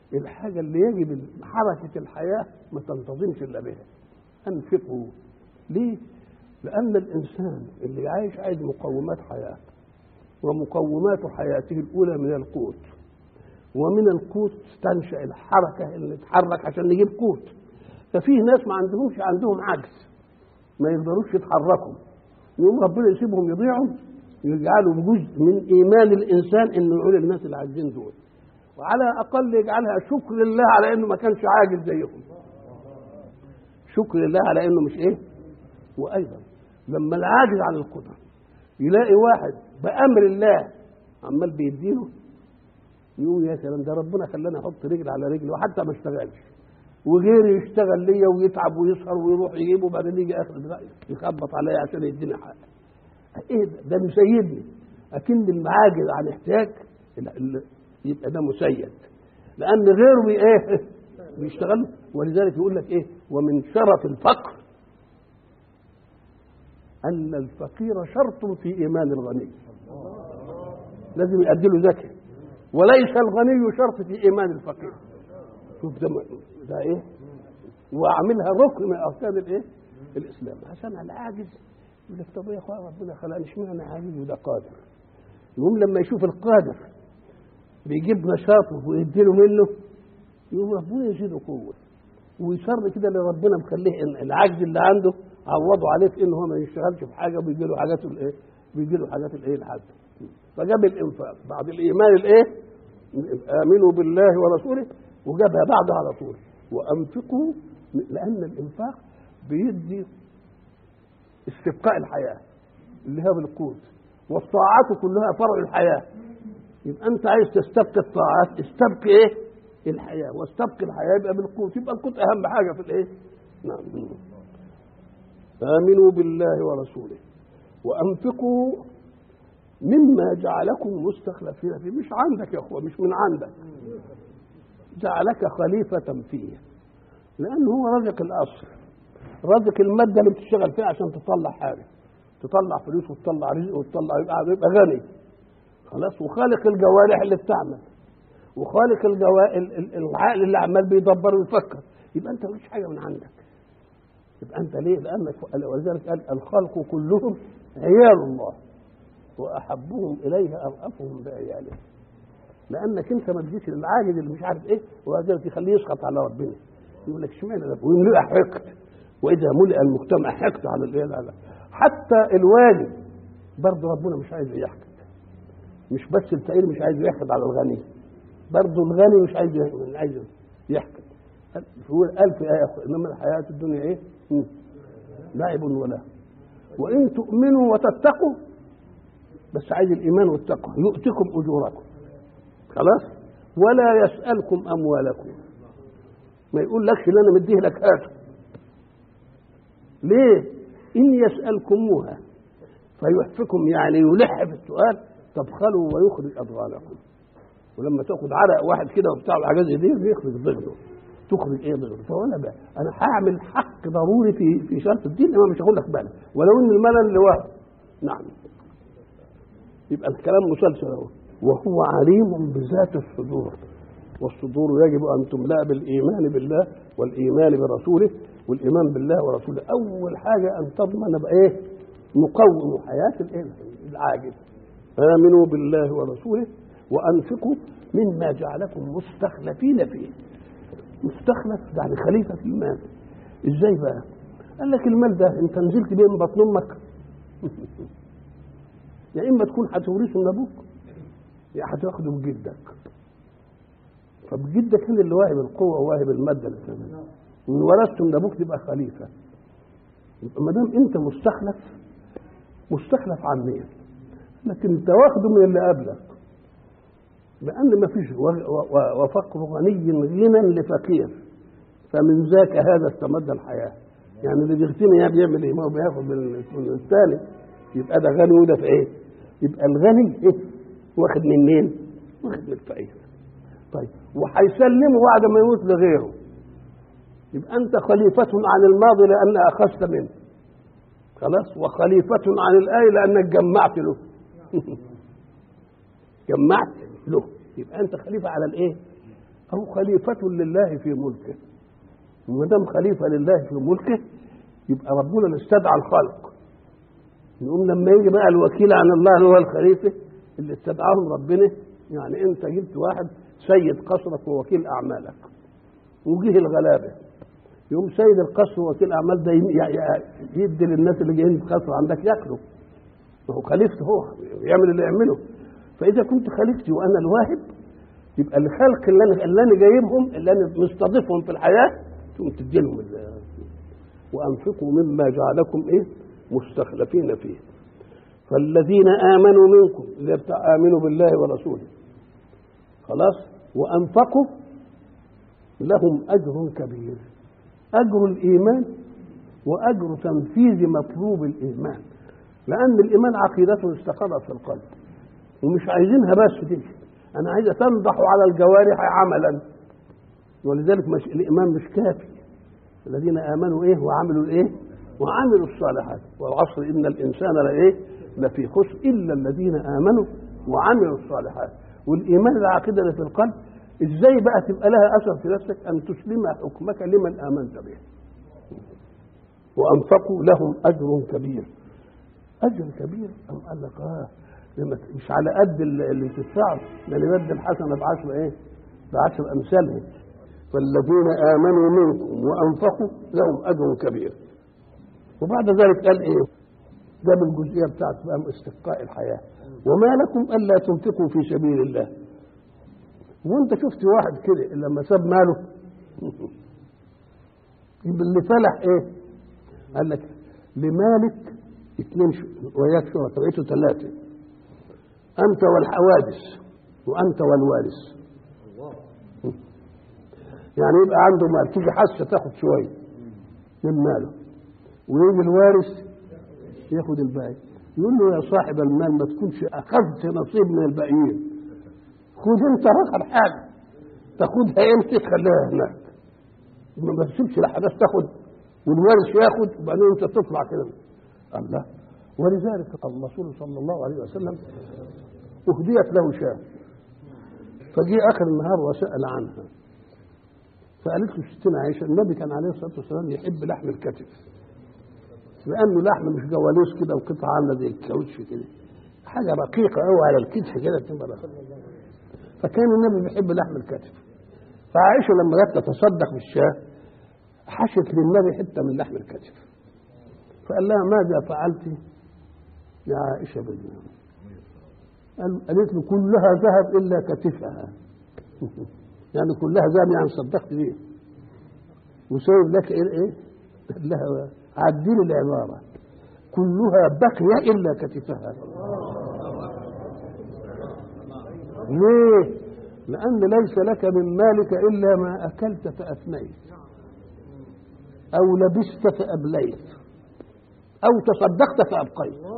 الحاجه اللي يجب حركه الحياه ما تنتظمش الا بها انفقوا ليه؟ لان الانسان اللي عايش عايز مقومات حياه ومقومات حياته الاولى من القوت ومن القوت تنشا الحركه اللي تتحرك عشان نجيب قوت ففيه ناس ما عندهمش عندهم عجز ما يقدروش يتحركوا يوم ربنا يسيبهم يضيعوا يجعلوا جزء من ايمان الانسان انه يقول للناس اللي عاجزين دول وعلى اقل يجعلها شكر لله على انه ما كانش عاجز زيهم شكر لله على انه مش ايه وايضا لما العاجز عن القدره يلاقي واحد بامر الله عمال بيديله يقول يا سلام ده ربنا خلاني احط رجل على رجل وحتى ما اشتغلش وغيري يشتغل ليا ويتعب ويسهر ويروح يجيب وبعدين يجي اخر الوقت يخبط عليا عشان يديني حق ايه ده ده مسيدني اكن المعاجز عن احتياج ال- ال- يبقى ده مسيد لان غيره بي ايه بيشتغل ولذلك يقول لك ايه ومن شرف الفقر ان الفقير شرط في ايمان الغني لازم يؤدي له زكاه وليس الغني شرط في ايمان الفقير شوف ده ده ايه واعملها ركن من اركان الايه الاسلام عشان العاجز يقول لك طب يا اخويا ربنا خلقني اشمعنى عاجز وده قادر المهم لما يشوف القادر بيجيب نشاطه ويديله منه يقوم ربنا يزيده قوه ويصر كده اللي ربنا مخليه إن العجز اللي عنده عوضه عليه في انه هو ما يشتغلش في حاجه وبيجي له حاجات الايه بيجي له حاجات الايه الحد فجاب الانفاق بعد الايمان الايه امنوا بالله ورسوله وجابها بعد على طول وانفقوا لان الانفاق بيدي استبقاء الحياه اللي هي بالقوت والطاعات كلها فرع الحياه يبقى انت عايز تستبقي الطاعات استبقي ايه الحياه واستبقي الحياه يبقى بالقوت يبقى القوت اهم حاجه في الايه نعم امنوا بالله ورسوله وانفقوا مما جعلكم مستخلفين فيه مش عندك يا اخوه مش من عندك جعلك خليفة فيه لأنه هو رزق الأصل رزق المادة اللي بتشتغل فيها عشان تطلع حاجة تطلع فلوس وتطلع رزق وتطلع يبقى يبقى غني خلاص وخالق الجوارح اللي بتعمل وخالق الجوا... ال- ال- العقل اللي عمال بيدبر ويفكر يبقى انت مفيش حاجه من عندك يبقى انت ليه؟ لانك ولذلك قال الخلق كلهم عيال الله واحبهم اليه ارأفهم بعياله لانك انت ما تجيش للعاجز اللي مش عارف ايه وذلك يخليه يسخط على ربنا يقول لك اشمعنى ده ويملئ حقد واذا ملئ المجتمع حقد على الايه لا لا حتى الوالد برضه ربنا مش عايز يحقد مش بس الفقير مش عايز يحقد على الغني برضه الغني مش عايز مش عايز يحقد هو قال في آية أخرى إنما الحياة الدنيا إيه؟ مم. لعب وله وإن تؤمنوا وتتقوا بس عايز الإيمان والتقوى يؤتكم أجوركم خلاص ولا يسألكم أموالكم ما يقول لكش اللي أنا مديه لك هاته ليه؟ إن يسألكموها فيحفكم يعني يلح في السؤال تبخلوا ويخرج أضغانكم ولما تاخد عرق واحد كده وبتاع حاجات زي دي بيخرج ضغنه تخرج ايه ضغنه فانا بقى انا هعمل حق ضروري في في شرط الدين انا مش هقول لك بقى ولو ان الملل اللي وهم نعم يبقى الكلام مسلسل اهو وهو عليم بذات الصدور والصدور يجب ان تملا بالايمان بالله والايمان برسوله والايمان بالله ورسوله اول حاجه ان تضمن بقى ايه مقوم حياه الايه العاجز امنوا بالله ورسوله وانفقوا مما جعلكم مستخلفين فيه مستخلف يعني خليفه في المال ازاي بقى قال لك المال ده انت نزلت بيه من بطن امك يا اما تكون هتورثه من ابوك يا هتاخده من جدك فبجدك هنا اللي واهب القوه وواهب الماده اللي بتعملها وان ورثته من ابوك تبقى خليفه يبقى ما دام انت مستخلف مستخلف عن مين؟ لكن انت واخده من اللي قبلك لان ما فيش وفقر غني غنى لفقير فمن ذاك هذا استمد الحياه يعني اللي بيغتني يعني بيعمل ايه؟ ما هو بياخد من الثاني يبقى ده غني وده في ايه؟ يبقى الغني ايه؟ واخد من مين؟ واخد من الفقير طيب وهيسلمه بعد ما يموت لغيره يبقى انت خليفة عن الماضي لان اخذت منه خلاص وخليفة عن الآية لأنك جمعت له جمعت له يبقى أنت خليفة على الإيه؟ أو خليفة لله في ملكه وما دام خليفة لله في ملكه يبقى ربنا اللي استدعى الخلق يقوم لما يجي بقى الوكيل عن الله اللي هو الخليفة اللي استدعاهم ربنا يعني أنت جبت واحد سيد قصرك ووكيل أعمالك وجه الغلابة يقوم سيد القصر ووكيل أعمال ده يدي للناس اللي جايين القصر عندك ياكلوا ما هو خليفته هو يعمل اللي يعمله فإذا كنت خليفتي وأنا الواهب يبقى الخلق اللي انا اللي انا جايبهم اللي انا مستضيفهم في الحياه تقوم تدي لهم وانفقوا مما جعلكم ايه مستخلفين فيه فالذين امنوا منكم اللي بتاع امنوا بالله ورسوله خلاص وانفقوا لهم اجر كبير اجر الايمان واجر تنفيذ مطلوب الايمان لان الايمان عقيدته استقرت في القلب ومش عايزينها بس تيجي انا عايزه تنضح على الجوارح عملا ولذلك مش الايمان مش كافي الذين امنوا ايه وعملوا الايه وعملوا الصالحات والعصر ان الانسان لايه لفي خسر الا الذين امنوا وعملوا الصالحات والايمان العقيده اللي في القلب ازاي بقى تبقى لها اثر في نفسك ان تسلم حكمك لمن امنت به وانفقوا لهم اجر كبير اجر كبير ام قال لك اه مش على قد اللي تدفعه ده اللي يبدل الحسنه بعشر ايه؟ بعشر امثالها فالذين امنوا منكم وانفقوا لهم اجر كبير وبعد ذلك قال ايه؟ ده بالجزئيه بتاعت بقى استبقاء الحياه وما لكم الا تنفقوا في سبيل الله وانت شفت واحد كده لما ساب ماله اللي فلح ايه؟ قال لك لمالك اثنين وياك شرطه بقيتوا ثلاثه أنت والحوادث وأنت والوارث يعني يبقى عنده مال تيجي حاسة تاخد شوية من ماله ويجي الوارث ياخد الباقي يقول له يا صاحب المال ما تكونش أخذت نصيب من الباقيين خد أنت رقم حاجة تاخدها أنت تخليها هناك ما تسيبش لحدث تاخد والوارث ياخد وبعدين أنت تطلع كده الله ولذلك الرسول صلى الله عليه وسلم أهديت له شاة فجاء آخر النهار وسأل عنها فقالت له ستنا عائشة النبي كان عليه الصلاة والسلام يحب لحم الكتف لأنه لحم مش جواليس كده وقطعة عاملة زي الكاوتش كده حاجة رقيقة قوي على الكتف كده تبقى فكان النبي بيحب لحم الكتف فعائشة لما جت تتصدق بالشاة حشت للنبي حتة من لحم الكتف فقال لها ماذا فعلت يا عائشة بالله قالت له كلها ذهب إلا كتفها يعني كلها ذهب يعني صدقت بيه وسايب لك ايه ايه قال لها عدلي العبارة كلها بقي إلا كتفها ليه لأن ليس لك من مالك إلا ما أكلت فأفنيت أو لبست فأبليت أو تصدقت فأبقيت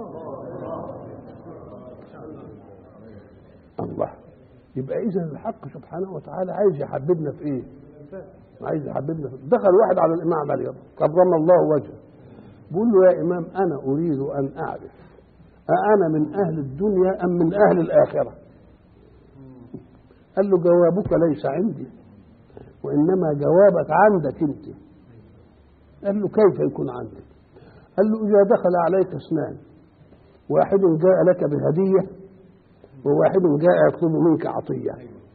الله يبقى إذا الحق سبحانه وتعالى عايز يحببنا في إيه؟ عايز يحببنا في دخل واحد على الإمام علي كرم الله وجهه بيقول له يا إمام أنا أريد أن أعرف أأنا من أهل الدنيا أم من أهل الآخرة؟ قال له جوابك ليس عندي وإنما جوابك عندك أنت قال له كيف يكون عندك؟ قال له إذا دخل عليك اثنان واحد جاء لك بهدية وواحد جاء يطلب منك عطية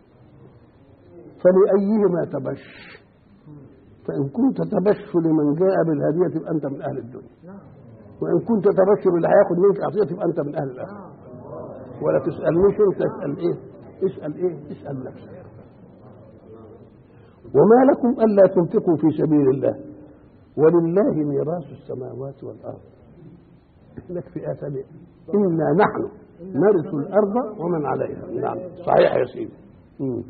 فلأيهما تبش فإن كنت تبش لمن جاء بالهدية تبقى أنت من أهل الدنيا وإن كنت تبش باللي هياخد منك عطية تبقى أنت من أهل الآخرة ولا تسألنيش أنت اسأل إيه اسأل إيه اسأل نفسك وما لكم ألا تنفقوا في سبيل الله ولله ميراث السماوات والأرض لك في آية إنا نحن نرث الأرض ومن عليها نعم صحيح يا سيدي مم.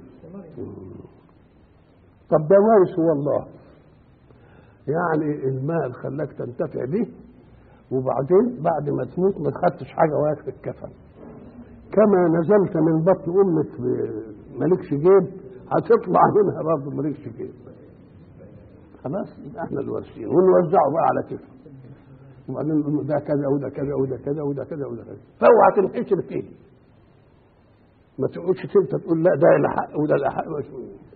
طب ده وارث هو الله يعني المال خلاك تنتفع به وبعدين بعد ما تموت ما خدتش حاجه وياك في الكفن كما نزلت من بطن امك مالكش جيب هتطلع منها برضه مالكش جيب خلاص يبقى احنا الوارثين ونوزعه بقى على كيفك وبعدين نقول ده كذا وده كذا وده كذا وده كذا وده كذا فاوعى تنحشر فيه ما تقعدش انت تقول لا ده الحق وده الحق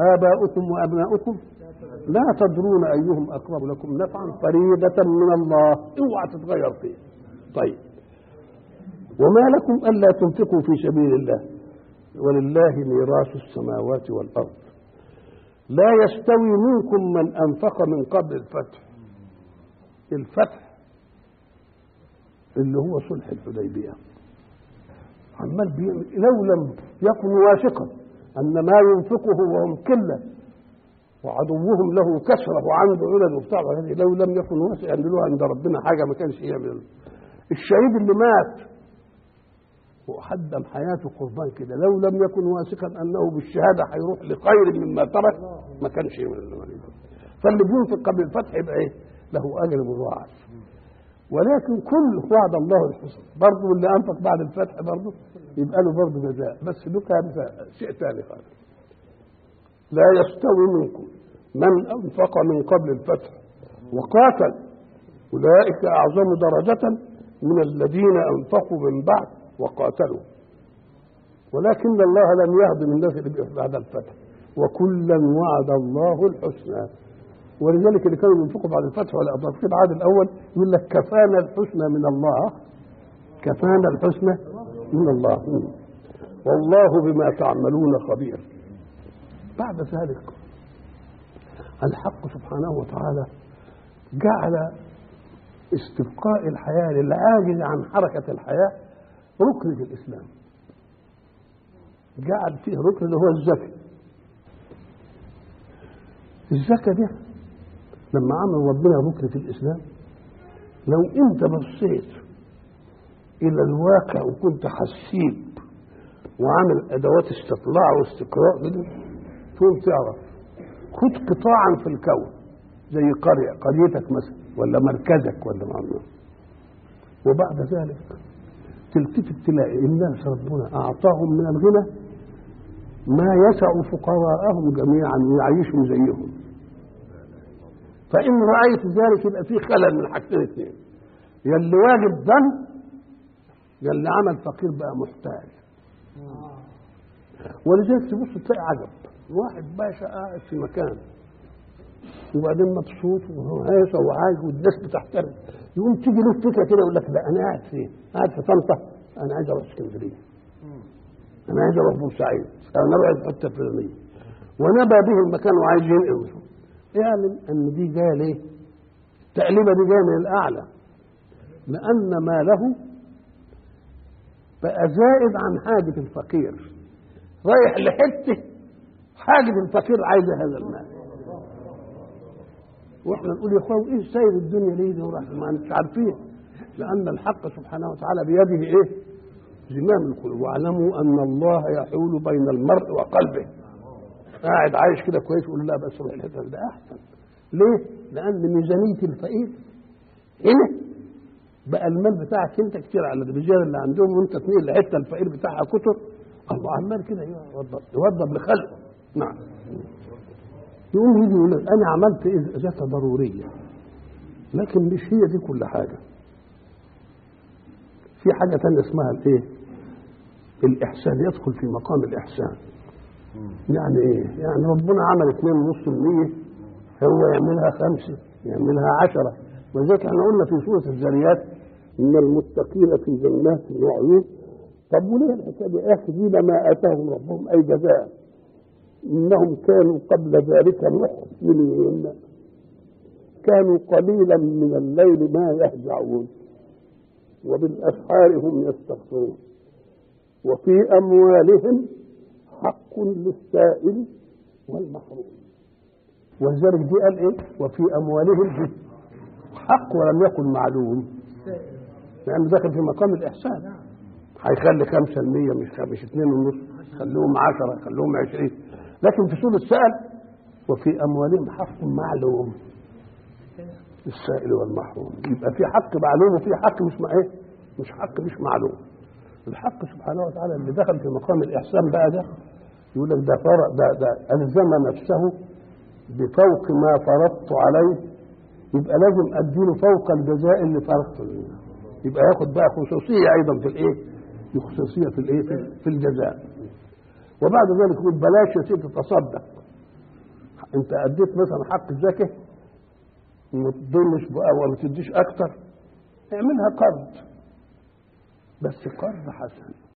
آباؤكم وأبناؤكم لا تدرون أيهم أقرب لكم نفعا فريدة من الله اوعى تتغير فيه طيب وما لكم ألا تنفقوا في سبيل الله ولله ميراث السماوات والأرض لا يستوي منكم من أنفق من قبل الفتح الفتح اللي هو صلح الحديبية عمال بيعمل لو لم يكن واثقا أن ما ينفقه وهم قلة وعدوهم له كثرة وعنده ولد وبتاع هذه لو لم يكن واثقا يعملوها عند ربنا حاجة ما كانش يعمل الشهيد اللي مات وقدم حياته قربان كده لو لم يكن واثقا انه بالشهاده هيروح لخير مما ترك ما كانش يعمل فاللي بينفق قبل الفتح يبقى ايه؟ له اجر مضاعف ولكن كل وعد الله الحسنى برضه اللي انفق بعد الفتح برضه يبقى له برضه جزاء بس له كان شيء ثاني خالص لا يستوي منكم من انفق من قبل الفتح وقاتل اولئك اعظم درجه من الذين انفقوا من بعد وقاتلوا ولكن الله لم يهدم الناس اللي بعد الفتح وكلا وعد الله الحسنى ولذلك اللي كانوا ينفقوا بعد الفتح ولا في العهد الاول يقول لك كفانا الحسنى من الله كفانا الحسنى من الله والله بما تعملون خبير بعد ذلك الحق سبحانه وتعالى جعل استبقاء الحياه للعاجز عن حركه الحياه ركن في الاسلام جعل فيه ركن اللي هو الزكاه الزكاه دي لما عمل ربنا ركن في الاسلام لو انت بصيت الى الواقع وكنت حسيب وعامل ادوات استطلاع واستقراء كده تقوم تعرف خد قطاعا في الكون زي قريه قريتك مثلا ولا مركزك ولا معنا وبعد ذلك تلتفت تلاقي الناس ربنا اعطاهم من الغنى ما يسع فقراءهم جميعا ويعيشوا زيهم فان رايت ذلك يبقى في خلل من حاجتين اثنين يا اللي واجب ذنب يا اللي عمل فقير بقى محتاج ولذلك تبص تلاقي عجب واحد باشا قاعد في مكان وبعدين مبسوط وهيصة وعايز والناس بتحترم يقوم تيجي له فكره كده يقول لك لا انا قاعد فين؟ قاعد في طنطا انا عايز اروح اسكندريه انا عايز اروح بورسعيد انا اروح الحته الفلانيه ونبى به المكان وعايز ينقل اعلم ان دي جايه ليه؟ التقليبه دي جايه من الاعلى لان ماله بقى زائد عن حاجه الفقير رايح لحته حاجه الفقير عايزه هذا المال واحنا نقول يا اخوان ايه سايب الدنيا ليه دي وراح ما مش عارفين لان الحق سبحانه وتعالى بيده ايه زمام القلوب واعلموا ان الله يحول بين المرء وقلبه قاعد عايش كده كويس يقول لا بس روح الحته ده احسن ليه؟ لان ميزانيه الفقير هنا بقى المال بتاعك انت كتير على الرجال اللي عندهم وانت تنقل الحته الفقير بتاعها كتر الله عمال كده يوضب يوضب لخلقه نعم يقوم يجي يقول لك انا عملت ذات ضروريه لكن مش هي دي كل حاجه في حاجه ثانيه اسمها الايه الاحسان يدخل في مقام الاحسان يعني ايه يعني ربنا عمل 2.5% هو يعملها خمسة يعملها عشرة ولذلك احنا قلنا في سورة الذريات إن المتقين في جنات وعيون طب وليه الحكاية آخذين ما آتاهم ربهم أي جزاء إنهم كانوا قبل ذلك محسنين كانوا قليلا من الليل ما يهجعون وبالأسحار هم يستغفرون وفي أموالهم حق للسائل والمحروم ولذلك دي قال ايه وفي اموالهم حق ولم يكن معلوم لانه داخل في مقام الاحسان هيخلي 5% مش مش 2 ونص خليهم 10 خليهم 20 لكن في سوره السائل وفي اموالهم حق معلوم السائل والمحروم يبقى في حق معلوم وفي حق مش مع ايه مش حق مش معلوم الحق سبحانه وتعالى اللي دخل في مقام الاحسان بقى ده يقول لك ده فرق ده ده الزم نفسه بفوق ما فرضت عليه يبقى لازم اديله فوق الجزاء اللي فرضته يبقى ياخد بقى خصوصيه ايضا في الايه؟ خصوصيه في الايه؟ في, في الجزاء وبعد ذلك يقول بلاش يا سيدي تتصدق انت اديت مثلا حق الزكاه ما تضلش بقى وما تديش اكتر اعملها قرض بس قرض حسن